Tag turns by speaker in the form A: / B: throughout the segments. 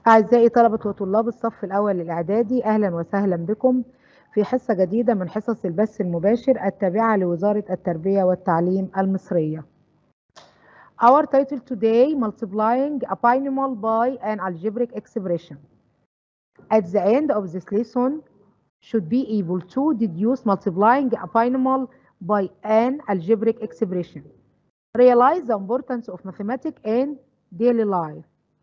A: أعزائي طلبة وطلاب الصف الأول الإعدادي أهلا وسهلا بكم في حصة جديدة من حصص البث المباشر التابعة لوزارة التربية والتعليم المصرية. Our title today multiplying a binomial by an algebraic expression. At the end of this lesson should be able to deduce multiplying a binomial by an algebraic expression. Realize the importance of mathematics in daily life.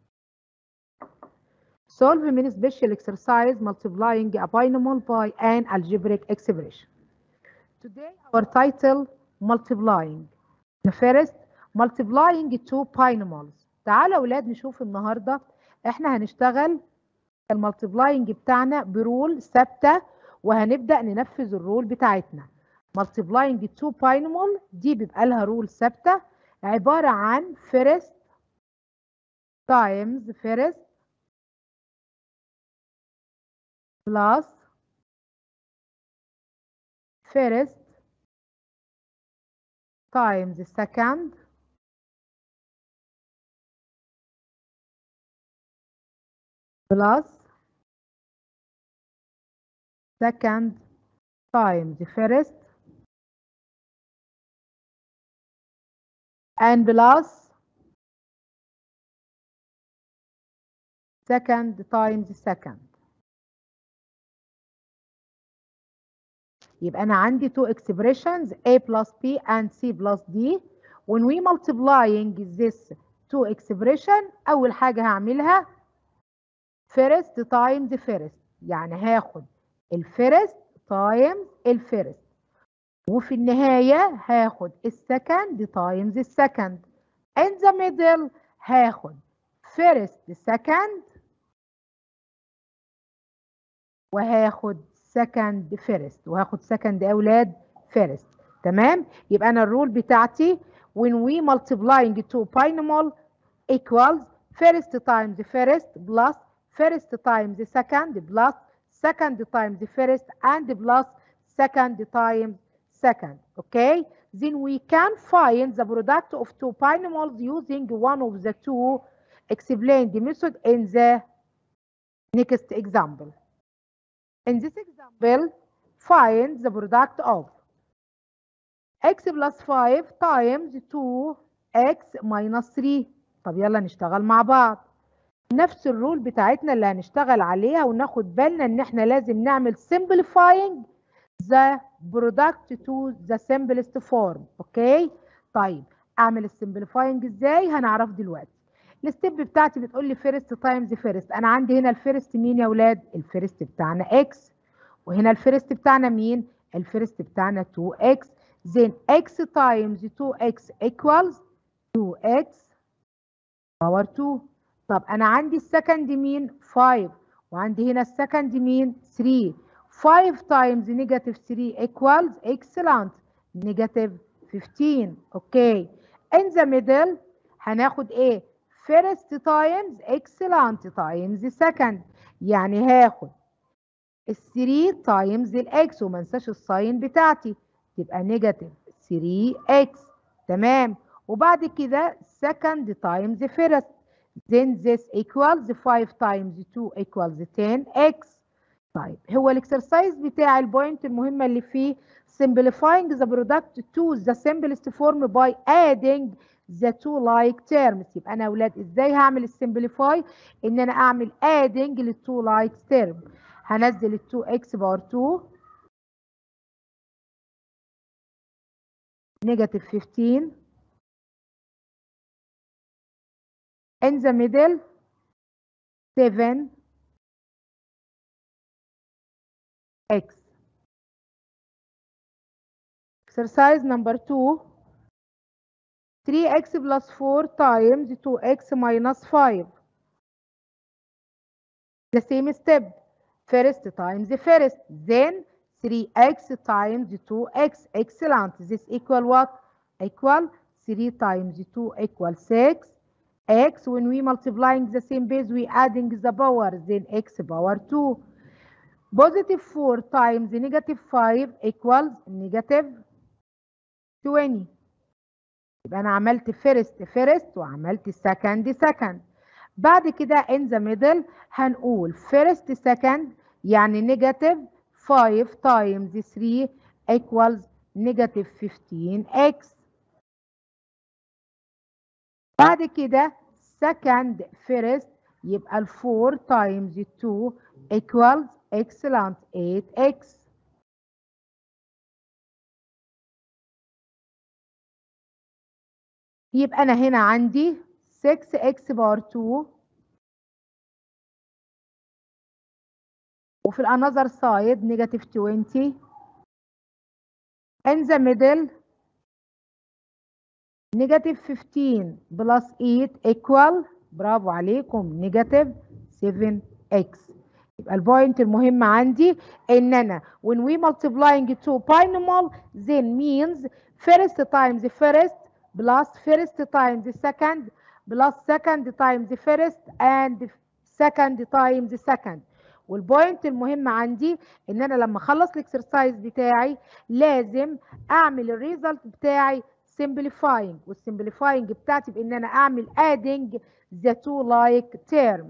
A: Solve many special exercise multiplying a binomial by an algebraic expression. Today our title multiplying. The first multiplying two binomials. تعالوا أولاد نشوف النهاردة احنا هنشتغل المالتيبلاينج بتاعنا برول ثابتة وهنبدأ ننفذ الرول بتاعتنا. multiplying two binomial دي بيبقى لها رول ثابتة عبارة عن first times first plus first times second plus second times first and plus second times second يبقى أنا عندي two expressions A plus B and C plus D when we multiplying this two expression أول حاجة هعملها first times first يعني هاخد الفيرست times الفيرست وفي النهاية هاخد السكند times السكند in the middle هاخد first second وهاخد second first وهاخد second أولاد first تمام يبقى أنا الرول بتاعتي when we multiplying two binomial equals first times first plus first times second plus second times first and plus second times second okay then we can find the product of two binomials using one of the two explained method in the next example in this example find the product of x plus 5 times 2x minus 3 طب يلا نشتغل مع بعض نفس الرول بتاعتنا اللي هنشتغل عليها وناخد بالنا ان احنا لازم نعمل simplifying the product to the simplest form اوكي طيب اعمل السمبليفاينج ازاي هنعرف دلوقتي الستيب بتاعتي بتقول لي فيرست تايمز فيرست انا عندي هنا الفيرست مين يا اولاد الفيرست بتاعنا اكس وهنا الفيرست بتاعنا مين الفيرست بتاعنا 2x then x times 2x equals 2x power 2 طب انا عندي السكند مين 5 وعندي هنا السكند مين 3 5 times negative 3 equals excellent negative 15 اوكي in the middle هناخد ايه first times excellent times second يعني هاخد ال 3 times الاكس وما انساش الساين بتاعتي تبقى نيجاتيف 3x تمام وبعد كده second times first then this equals 5 times 2 equals 10x طيب هو الاكسرسايز بتاع البوينت المهمه اللي فيه simplifying the product to the simplest form by adding the two like terms يبقى انا يا اولاد ازاي هعمل السمبليفاي ان انا اعمل adding للتو like term هنزل ال 2x باور 2 negative 15 in the middle 7 x exercise number 2 3x plus 4 times 2x minus 5 the same step first times first then 3x times 2x excellent this equal what equal 3 times 2 equal 6 x when we multiplying the same base we adding the power then x power 2 positive 4 times negative 5 equals negative 20 يبقى انا عملت first first وعملت second second بعد كده in the middle هنقول first second يعني negative 5 times 3 equals negative 15x بعد كده second first يبقى ال 4 times 2 equals excellent 8x يبقى أنا هنا عندي 6x بار 2 وفي الانذر سايد نيجاتيف 20 in the middle نيجاتيف 15 بلس 8 equal برافو عليكم نيجاتيف 7x يبقى البوينت المهم عندي ان انا when we multiplying two binomial then means first times first plus first times second plus second times first and second times second والبوينت المهم عندي ان انا لما اخلص الاكسرسايز بتاعي لازم اعمل الريزلت بتاعي simplifying والsimplifying بتاعتي بان انا اعمل adding the two like term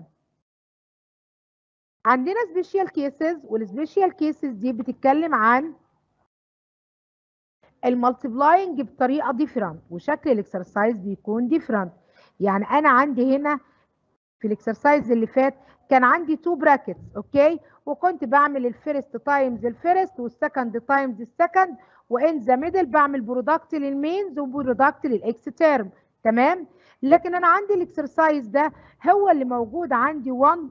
A: عندنا special cases والسبيشال cases دي بتتكلم عن المالتيبلاينج بطريقه ديفرنت وشكل الاكسرسايز بيكون ديفرنت يعني انا عندي هنا في الاكسرسايز اللي فات كان عندي تو براكتس اوكي وكنت بعمل الفيرست تايمز الفيرست والسكند تايمز السكند وان ذا ميدل بعمل برودكت للمينز وبرودكت للاكس تيرم تمام لكن انا عندي الاكسرسايز ده هو اللي موجود عندي 1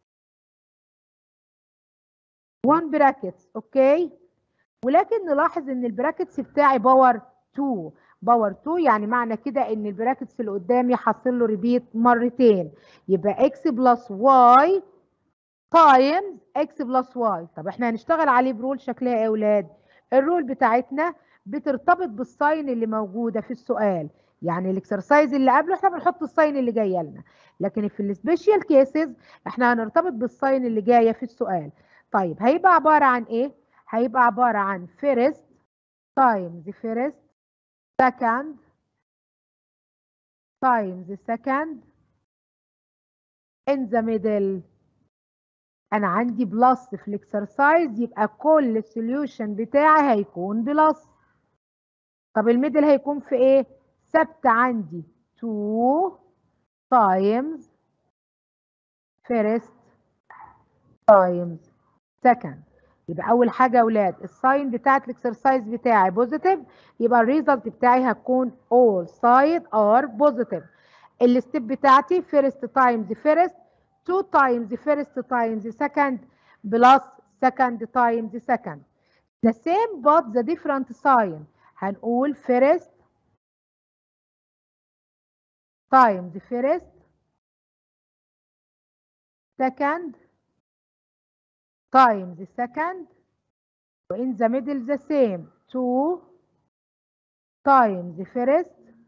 A: 1 براكتس اوكي ولكن نلاحظ ان البراكتس بتاعي باور 2 باور 2 يعني معنى كده ان البراكتس اللي قدامي حاصل له ريبيت مرتين يبقى اكس بلس واي تايمز اكس بلس واي طب احنا هنشتغل عليه برول شكلها ايه يا اولاد الرول بتاعتنا بترتبط بالساين اللي موجوده في السؤال يعني الاكسرسايز اللي قبله احنا بنحط الساين اللي جايه لنا لكن في السبيشال كيسز احنا هنرتبط بالساين اللي جايه في السؤال طيب هيبقى عباره عن ايه هيبقى عباره عن فيرست تايمز فيرست second times second in the middle انا عندي بلس في الاكسرسايز يبقى كل السوليوشن بتاعي هيكون بلس طب الميدل هيكون في ايه ثابته عندي 2 times first times second يبقى اول حاجه يا اولاد الساين بتاعت الاكسرسايز بتاعي بوزيتيف يبقى الريزلت بتاعي هتكون all side are positive الستيب بتاعتي first times first 2 times first times second plus second times second the same but the different sign هنقول first times first second times the second in the middle the same 2 times the first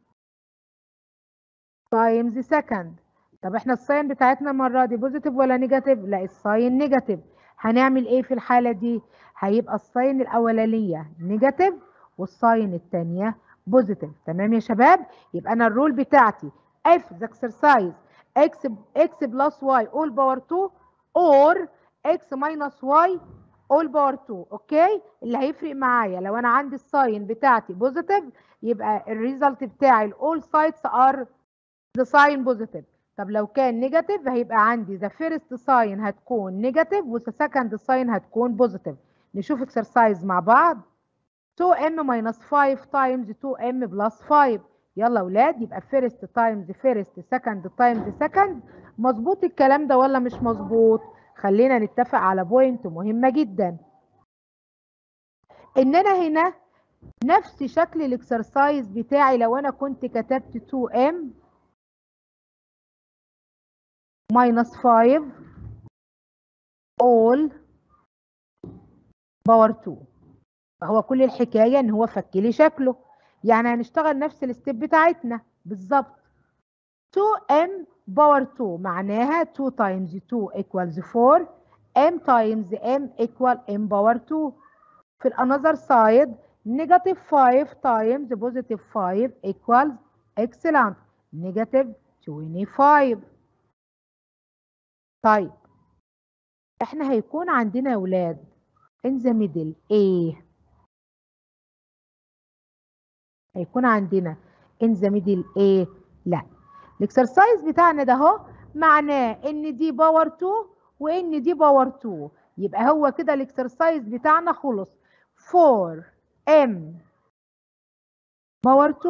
A: times the second طب احنا الساين بتاعتنا المره دي بوزيتيف ولا نيجاتيف لا الساين نيجاتيف هنعمل ايه في الحاله دي هيبقى الساين الاولانيه نيجاتيف والساين الثانيه بوزيتيف تمام يا شباب يبقى انا الرول بتاعتي if the exercise x x plus y all power 2 or x minus y all power 2 اوكي اللي هيفرق معايا لو انا عندي الساين بتاعتي بوزيتيف يبقى الريزلت بتاعي الاول سايدز ار ذا ساين بوزيتيف طب لو كان نيجاتيف هيبقى عندي ذا فيرست ساين هتكون نيجاتيف وذا سكند ساين هتكون بوزيتيف نشوف اكسرسايز مع بعض 2m minus 5 times 2m plus 5 يلا اولاد يبقى فيرست تايمز فيرست سكند تايمز سكند مظبوط الكلام ده ولا مش مظبوط خلينا نتفق على بوينت مهمة جدا ان انا هنا نفس شكل الاكسرسايز بتاعي لو انا كنت كتبت 2m minus 5 all باور 2 فهو كل الحكاية ان هو فك لي شكله يعني هنشتغل نفس الستيب بتاعتنا بالظبط 2m باور 2 معناها 2 times 2 equals 4 m times m equal m باور 2 في الانذر سايد negative 5 times positive 5 equals excellent negative 25 طيب احنا هيكون عندنا يا ولاد in the middle ايه هيكون عندنا in the middle ايه لا الاكسرسايز بتاعنا ده اهو معناه ان دي باور 2 وان دي باور 2 يبقى هو كده الاكسرسايز بتاعنا خلص 4 ام باور 2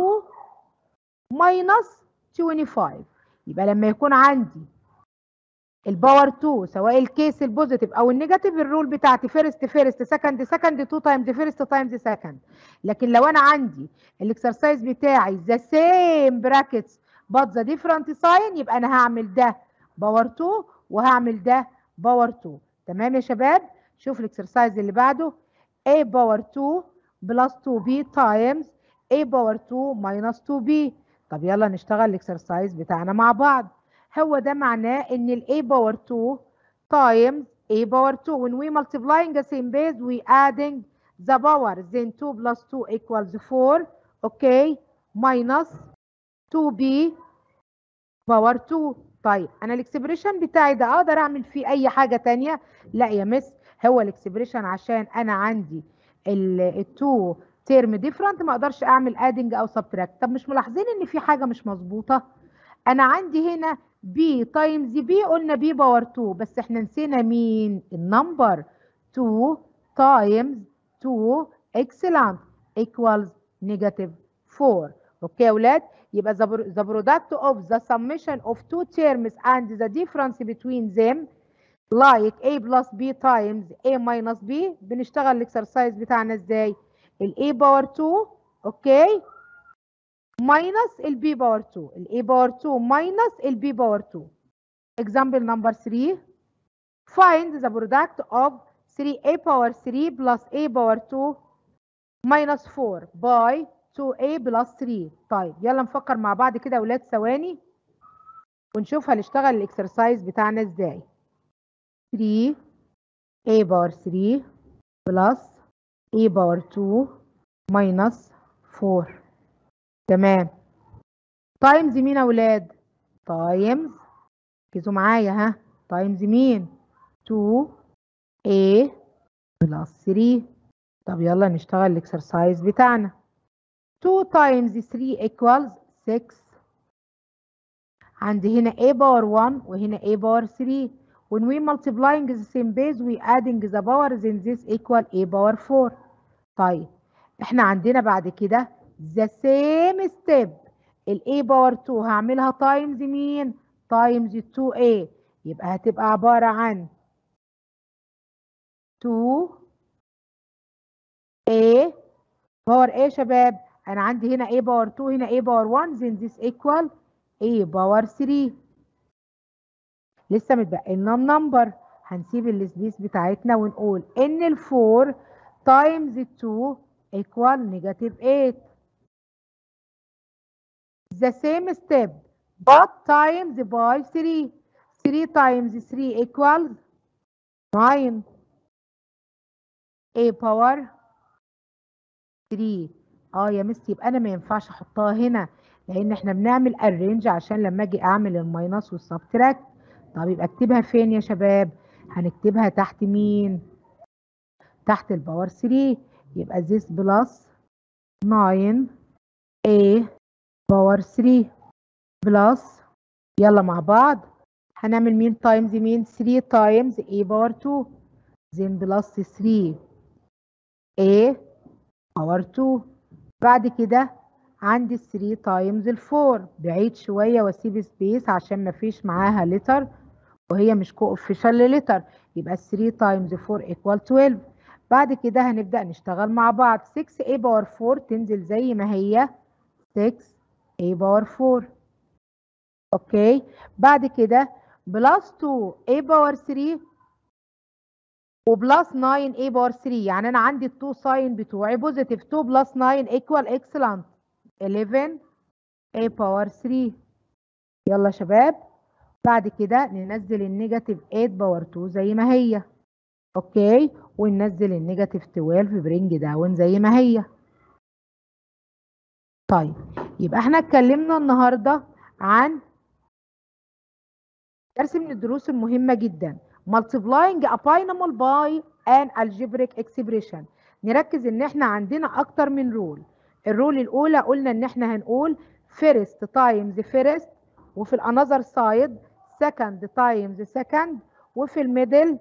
A: ماينس 25 يبقى لما يكون عندي الباور 2 سواء الكيس البوزيتيف او النيجاتيف الرول بتاعتي فيرست فيرست سكند سكند 2 تايمز فيرست تايمز سكند لكن لو انا عندي الاكسرسايز بتاعي ذا سيم براكتس but the different sign يبقى انا هعمل ده باور 2 وهعمل ده باور 2 تمام يا شباب شوف الاكسرسايز اللي بعده a باور 2 بلس 2b تايمز a باور 2 ماينس 2b طب يلا نشتغل الاكسرسايز بتاعنا مع بعض هو ده معناه ان ال a باور 2 times a باور 2 when we multiplying the same base we adding the power then 2 plus 2 equals 4 okay minus 2b باور 2 طيب انا الاكسبريشن بتاعي ده اقدر اعمل فيه اي حاجه تانية لا يا مس هو الاكسبريشن عشان انا عندي التو تيرم ديفرنت ما اقدرش اعمل ادنج او سبتراكت طب مش ملاحظين ان في حاجه مش مظبوطه انا عندي هنا بي تايمز بي قلنا بي باور 2 بس احنا نسينا مين النمبر 2 تايمز 2 اكسلنت ايكوالز نيجاتيف 4 اوكي يا اولاد يبقى the product of the summation of two terms and the difference between them like a plus b times a minus b بنشتغل الاكسرسايز بتاعنا ازاي ال a باور 2 اوكي minus ال b باور 2 ال a باور 2 minus ال b باور 2 example number 3 find the product of 3a power 3 plus a power 2 minus 4 by 2a plus 3 طيب يلا نفكر مع بعض كده يا ولاد ثواني ونشوف هنشتغل الاكسرسايز بتاعنا ازاي 3 a باور 3 plus a باور 2 minus 4 تمام تايمز مين يا ولاد تايمز ركزوا معايا ها تايمز مين 2 a plus 3 طب يلا نشتغل الاكسرسايز بتاعنا 2 times 3 equals 6 عندي هنا a باور 1 وهنا a باور 3 when we multiplying the same base we adding the powers in this equal a باور 4 طيب احنا عندنا بعد كده the same step ال a باور 2 هعملها times مين times 2a يبقى هتبقى عبارة عن 2 a باور ايه يا شباب انا عندي هنا a باور 2 هنا a باور 1 then this equal a باور 3 لسه متبقي لنا النمبر هنسيب السبيس بتاعتنا ونقول ان ال 4 تايمز 2 equal negative 8 the same step but times by 3 3 times 3 equals 9 a باور 3 اه يا مس يبقى انا ما ينفعش احطها هنا لان احنا بنعمل ارينج عشان لما اجي اعمل الماينس والسبتراكت طب يبقى اكتبها فين يا شباب هنكتبها تحت مين تحت الباور 3 يبقى this بلس 9 a باور 3 بلس يلا مع بعض هنعمل مين تايمز مين 3 تايمز a باور 2 زين بلس 3 a باور 2 بعد كده عندي 3 تايمز ال 4 بعيد شويه واسيب سبيس عشان ما فيش معاها لتر وهي مش كوفيشال لتر يبقى 3 تايمز 4 ايكوال 12 بعد كده هنبدا نشتغل مع بعض 6 a باور 4 تنزل زي ما هي 6 a باور 4 اوكي بعد كده بلس 2 a باور 3 وبلس 9 a باور 3 يعني انا عندي التو ساين بتوعي بوزيتيف 2 بلس 9 ايكوال اكسلنت 11 a باور 3 يلا شباب بعد كده ننزل النيجاتيف 8 باور 2 زي ما هي اوكي وننزل النيجاتيف 12 برينج داون زي ما هي طيب يبقى احنا اتكلمنا النهارده عن درس من الدروس المهمة جدا multiplying a binomial by an algebraic expression نركز ان احنا عندنا اكتر من رول الرول الاولى قلنا ان احنا هنقول first times first وفي الانذر سايد second times second وفي الميدل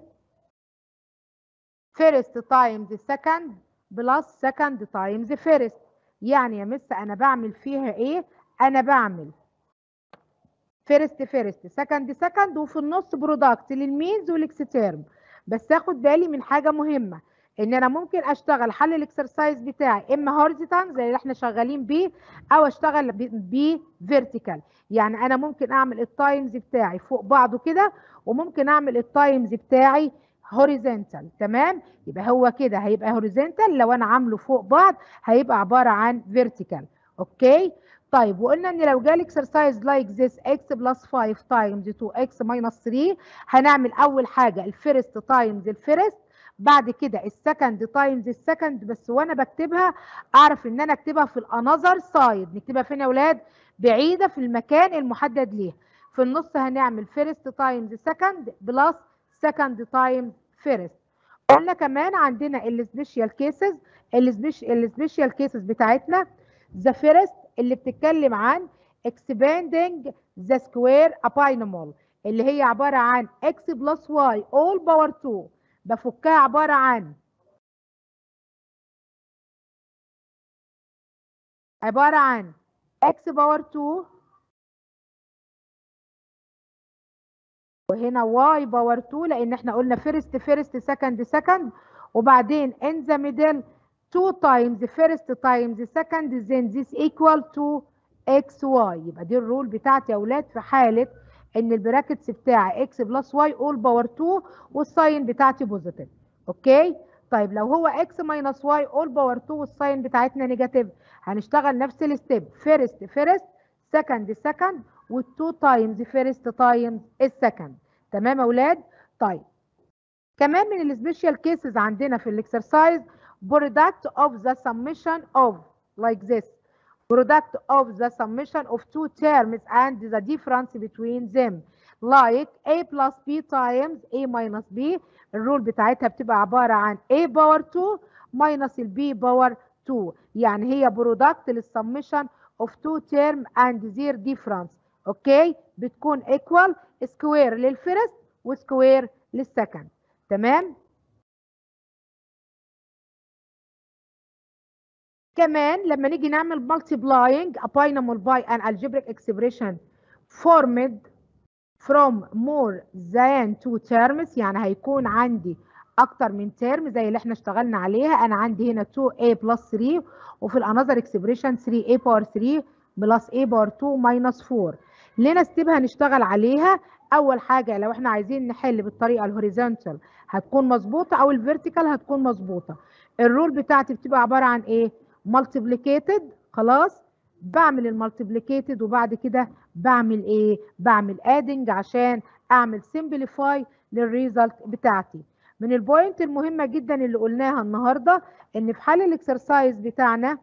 A: first times second plus second times first يعني يا مس انا بعمل فيها ايه انا بعمل فيرست فيرست سكند سكند وفي النص برودكت للمينز والاكسترم بس اخد بالي من حاجه مهمه ان انا ممكن اشتغل حل الاكسرسايز بتاعي اما هورزيتال زي اللي احنا شغالين بيه او اشتغل بيه فيرتيكال يعني انا ممكن اعمل التايمز بتاعي فوق بعضه كده وممكن اعمل التايمز بتاعي هوريزونتال تمام يبقى هو كده هيبقى هوريزونتال لو انا عامله فوق بعض هيبقى عباره عن فيرتيكال اوكي طيب وقلنا ان لو جالي اكسرسايز لايك ذس اكس بلس 5 تايمز 2 اكس ماينس 3 هنعمل اول حاجه الفيرست تايمز الفيرست بعد كده السكند تايمز السكند بس وانا بكتبها اعرف ان انا اكتبها في الانذر سايد نكتبها فين يا اولاد بعيده في المكان المحدد ليها في النص هنعمل فيرست تايمز سكند بلس سكند تايمز فيرست قلنا كمان عندنا السبيشال كيسز السبيشال كيسز بتاعتنا ذا فيرست اللي بتتكلم عن expanding the square a binomial اللي هي عبارة عن x plus y all power 2 بفكها عبارة عن عبارة عن x power 2 وهنا y power 2 لأن احنا قلنا first first second second وبعدين in the middle 2 times first times second then this equal to xy يبقى دي الرول بتاعتي يا اولاد في حاله ان البراكتس بتاعي x بلس y all باور 2 والساين بتاعتي بوزيتيف اوكي طيب لو هو x ماينس y all باور 2 والساين بتاعتنا نيجاتيف هنشتغل نفس الستيب فيرست فيرست سكند سكند وال2 تايمز فيرست تايمز السكند تمام يا اولاد طيب كمان من السبيشال كيسز عندنا في الاكسرسايز product of the summation of like this product of the summation of two terms and the difference between them like a plus b times a minus b الرول بتاعتها بتبقى عبارة عن a باور 2 minus ال b باور 2 يعني هي product للسمشن of two term and their difference اوكي بتكون equal square للفيرست وسكوير للسكند تمام كمان لما نيجي نعمل multiplying a binomial by an algebraic expression formed from more than two terms يعني هيكون عندي اكتر من ترم زي اللي احنا اشتغلنا عليها انا عندي هنا 2a plus 3 وفي الانذر expression 3a power 3 plus a power 2 minus 4 لنا ستيب هنشتغل عليها اول حاجه لو احنا عايزين نحل بالطريقه الهوريزونتال هتكون مظبوطه او الفيرتيكال هتكون مظبوطه الرول بتاعتي بتبقى عباره عن ايه multiplicated خلاص بعمل المالتيبليكيتد وبعد كده بعمل ايه بعمل ادنج عشان اعمل سمبليفاي للريزلت بتاعتي من البوينت المهمه جدا اللي قلناها النهارده ان في حل الاكسرسايز بتاعنا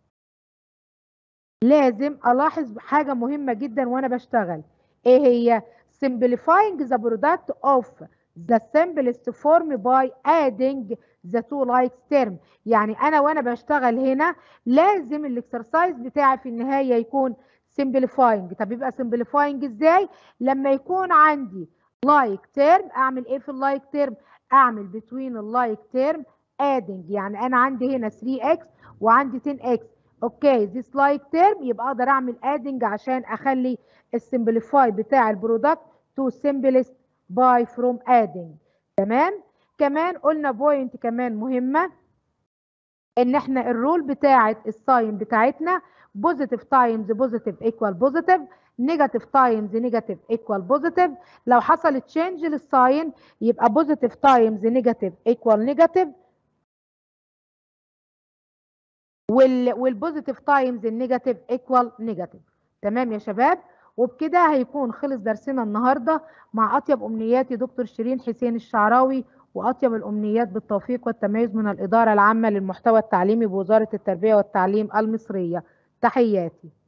A: لازم الاحظ حاجه مهمه جدا وانا بشتغل ايه هي simplifying the product of the simplest form by adding the two like term يعني انا وانا بشتغل هنا لازم الاكسرسايز بتاعي في النهايه يكون simplifying طب يبقى simplifying ازاي لما يكون عندي like term اعمل ايه في اللايك term اعمل between اللايك term adding يعني انا عندي هنا 3x وعندي 10x اوكي this like term يبقى اقدر اعمل adding عشان اخلي السمبليفاي بتاع البرودكت to simplest by from adding تمام كمان قلنا بوينت كمان مهمه ان احنا الرول بتاعه الساين بتاعتنا بوزيتيف تايمز بوزيتيف ايكوال بوزيتيف نيجاتيف تايمز نيجاتيف ايكوال بوزيتيف لو حصل تشينج للساين يبقى بوزيتيف تايمز نيجاتيف ايكوال نيجاتيف وال والبوزيتيف تايمز النيجاتيف ايكوال نيجاتيف تمام يا شباب وبكده هيكون خلص درسنا النهارده مع اطيب امنياتي دكتور شيرين حسين الشعراوي واطيب الامنيات بالتوفيق والتميز من الاداره العامه للمحتوى التعليمي بوزاره التربيه والتعليم المصريه تحياتي